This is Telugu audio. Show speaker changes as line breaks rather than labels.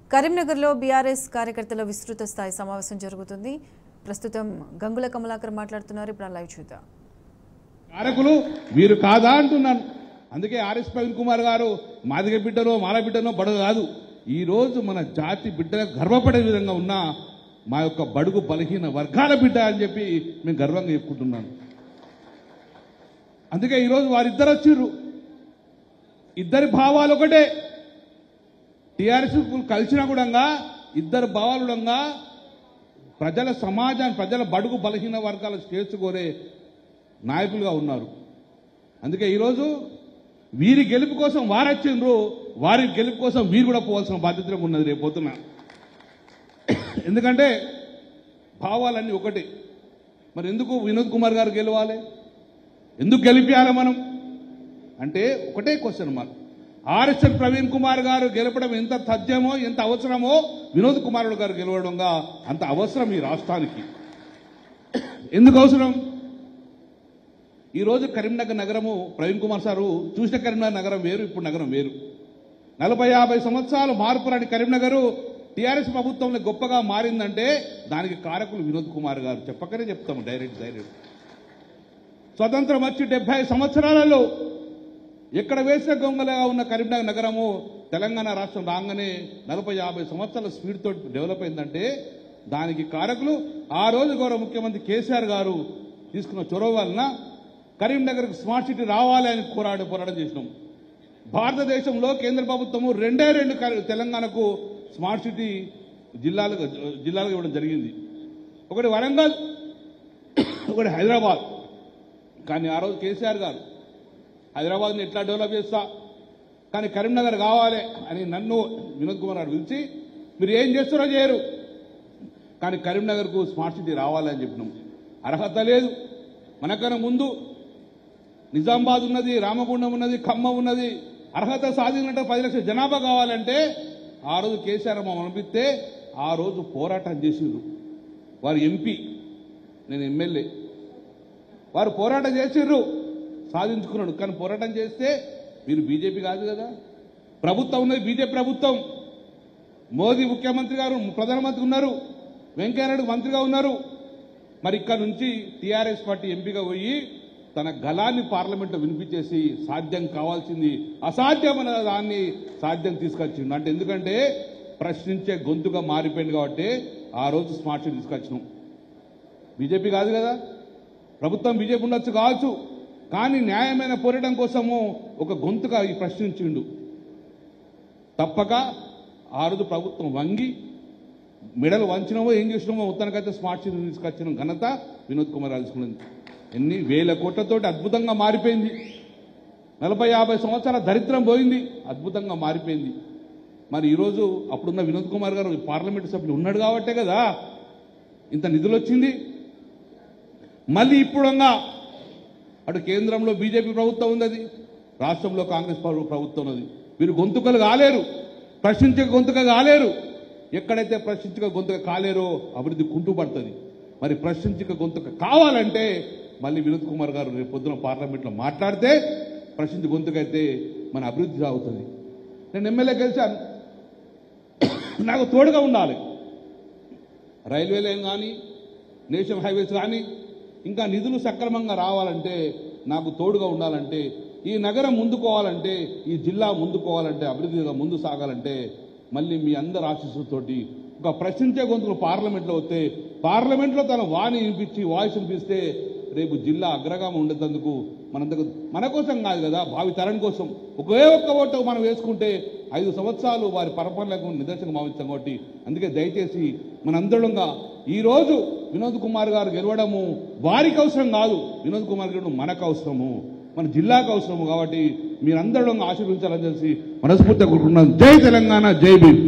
కరీంనగర్లో బీఆర్ఎస్ కార్యకర్తల విస్తృత స్థాయి సమావేశం జరుగుతుంది ప్రస్తుతం గంగుల కమలాకర్ మాట్లాడుతున్నారు ఇప్పుడు ఆ లైవ్ చూద్దాం
కారకులు వీరు కాదా అంటున్నాను అందుకే ఆర్ఎస్ ప్రవీణ్ కుమార్ గారు మాదిగ బిడ్డనో మాల బిడ్డనో బడుగు కాదు ఈ రోజు మన జాతి బిడ్డగా గర్వపడే విధంగా ఉన్న మా యొక్క బడుగు బలహీన వర్గాల బిడ్డ అని చెప్పి మేము గర్వంగా చెప్పుకుంటున్నాను అందుకే ఈరోజు వారిద్దరు వచ్చిర్రు ఇద్దరి భావాలు ఒకటే టీఆర్ఎస్ కలిసినా కూడా ఇద్దరు భావాలు కూడా ప్రజల సమాజాన్ని ప్రజల బడుగు బలహీన వర్గాల స్టేట్స్ కోరే నాయకులుగా ఉన్నారు అందుకే ఈరోజు వీరి గెలుపు కోసం వారు వచ్చిండ్రు వారి గెలుపు కోసం వీరు కూడా పోవాల్సిన బాధ్యత ఉన్నది రేపు పొద్దున ఎందుకంటే భావాలన్నీ ఒకటే మరి ఎందుకు వినోద్ కుమార్ గారు గెలవాలి ఎందుకు గెలిపించాలి మనం అంటే ఒకటే question mark RSL Praveen Kumar garu గెలపడం ఎంత తథ్యమో ఎంత అవసరమో వినోద్ కుమార్ గారు గెలవడంగా అంత అవసరం ఈ రాష్ట్రానికి ఎందుకు అవసరం ఈ రోజు కరీంనగర్ నగరము ప్రవీణ్ కుమార్ సారు చూసిన కరీంనగర్ నగరం వేరు ఇప్పుడు నగరం వేరు నలభై యాభై సంవత్సరాలు మార్పు రాని కరీంనగర్ టీఆర్ఎస్ ప్రభుత్వంలో గొప్పగా మారిందంటే దానికి కారకులు వినోద్ కుమార్ గారు చెప్పకనే చెప్తాము డైరెక్ట్ డైరెక్ట్ స్వతంత్రం వచ్చి డెబ్బై సంవత్సరాలలో ఎక్కడ వేసిన గొంగలగా ఉన్న కరీంనగర్ నగరము తెలంగాణ రాష్ట్రం రాగానే నలభై యాభై సంవత్సరాల స్పీడ్ తోటి డెవలప్ అయిందంటే దానికి కారకులు ఆ రోజు గౌరవ ముఖ్యమంత్రి కేసీఆర్ గారు తీసుకున్న చొరవ వలన కరీంనగర్కు స్మార్ట్ సిటీ రావాలి అని పోరాడు పోరాటం చేసినాం భారతదేశంలో కేంద్ర ప్రభుత్వము రెండే రెండు కరీ- తెలంగాణకు స్మార్ట్ సిటీ జిల్లాలకు జిల్లాలకు ఇవ్వడం జరిగింది ఒకటి వరంగల్ ఒకటి హైదరాబాద్ కానీ ఆ రోజు కేసీఆర్ గారు హైదరాబాద్ని ఎట్లా డెవలప్ చేస్తా కానీ కరీంనగర్ కావాలి అని నన్ను వినోద్ కుమార్ గారు పిలిచి మీరు ఏం చేస్తారో చేయరు కానీ కరీంనగర్కు స్మార్ట్ సిటీ రావాలని చెప్పినాం అర్హత లేదు మనకన్నా ముందు నిజామాబాద్ ఉన్నది రామగుండం ఉన్నది ఖమ్మం ఉన్నది అర్హత సాధించినట్టు పది లక్షల జనాభా కావాలంటే ఆ రోజు కేసీఆర్ మమ్మల్ని పంపిస్తే ఆ రోజు పోరాటం చేసిండ్రు వారు ఎంపీ నేను ఎమ్మెల్యే వారు పోరాటం చేసిర్రు సాధించుకున్నాడు కానీ పోరాటం చేస్తే మీరు బీజేపీ కాదు కదా ప్రభుత్వం ఉన్నది బీజేపీ ప్రభుత్వం మోదీ ముఖ్యమంత్రి గారు ప్రధానమంత్రి ఉన్నారు వెంకయ్యనాయుడు మంత్రిగా ఉన్నారు మరి ఇక్కడ నుంచి టీఆర్ఎస్ పార్టీ ఎంపీగా పోయి తన గలాన్ని పార్లమెంట్లో వినిపించేసి సాధ్యం కావాల్సింది అసాధ్యమైన దాన్ని సాధ్యం తీసుకొచ్చిండు అంటే ఎందుకంటే ప్రశ్నించే గొంతుగా మారిపోయింది కాబట్టి ఆ రోజు స్మార్ట్ సిటీ తీసుకొచ్చినాం బీజేపీ కాదు కదా ప్రభుత్వం బీజేపీ ఉండొచ్చు కావచ్చు కానీ న్యాయమైన పోరాటం కోసము ఒక గొంతుగా ఈ ప్రశ్నించిండు తప్పక ఆ రోజు ప్రభుత్వం వంగి మెడలు వంచినామో ఏం చేసినామో మొత్తానికైతే స్మార్ట్ సిటీ తీసుకొచ్చిన ఘనత వినోద్ కుమార్ రాజుకున్నది ఎన్ని వేల కోట్లతోటి అద్భుతంగా మారిపోయింది నలభై యాభై సంవత్సరాల దరిద్రం పోయింది అద్భుతంగా మారిపోయింది మరి ఈరోజు అప్పుడున్న వినోద్ కుమార్ గారు పార్లమెంటు సభ్యులు ఉన్నాడు కాబట్టే కదా ఇంత నిధులు వచ్చింది మళ్ళీ ఇప్పుడంగా అటు కేంద్రంలో బీజేపీ ప్రభుత్వం ఉన్నది రాష్ట్రంలో కాంగ్రెస్ ప్రభు- ప్రభుత్వం ఉన్నది వీరు గొంతుకలు కాలేరు ప్రశ్నించే గొంతుక కాలేరు ఎక్కడైతే ప్రశ్నించక గొంతుక కాలేరో అభివృద్ధి కుంటుపడుతుంది మరి ప్రశ్నించక గొంతుక కావాలంటే మళ్ళీ వినోద్ కుమార్ గారు రేపు పొద్దున పార్లమెంట్లో మాట్లాడితే ప్రశ్నించే గొంతుకైతే మన అభివృద్ధి సాగుతుంది నేను ఎమ్మెల్యే గెలిచాను నాకు తోడుగా ఉండాలి రైల్వే లైన్ కానీ నేషనల్ హైవేస్ కానీ ఇంకా నిధులు సక్రమంగా రావాలంటే నాకు తోడుగా ఉండాలంటే ఈ నగరం ముందుకోవాలంటే ఈ జిల్లా ముందుకోవాలంటే అభివృద్ధిగా ముందు సాగాలంటే మళ్ళీ మీ అందరి ఆశీస్సులతోటి ఒక ప్రశ్నించే గొంతులు పార్లమెంట్లో వస్తే పార్లమెంట్లో తన వాణి వినిపించి వాయిస్ వినిపిస్తే రేపు జిల్లా అగ్రగామి ఉండేందుకు మనంతకు మన కోసం కాదు కదా భావి తరం కోసం ఒకే ఒక్క ఓటు మనం వేసుకుంటే ఐదు సంవత్సరాలు వారి పరపరలకు నిదర్శనం భావిస్తాం కాబట్టి అందుకే దయచేసి మనందరంగా ఈ రోజు వినోద్ కుమార్ గారు గెలవడము వారికి అవసరం కాదు వినోద్ కుమార్ గారు మనకు అవసరము మన జిల్లాకు అవసరము కాబట్టి మీరందరూ ఆశీర్వించాలని తెలిసి మనస్ఫూర్తిగా కోరుకుంటున్నాను జై తెలంగాణ జై భీమ్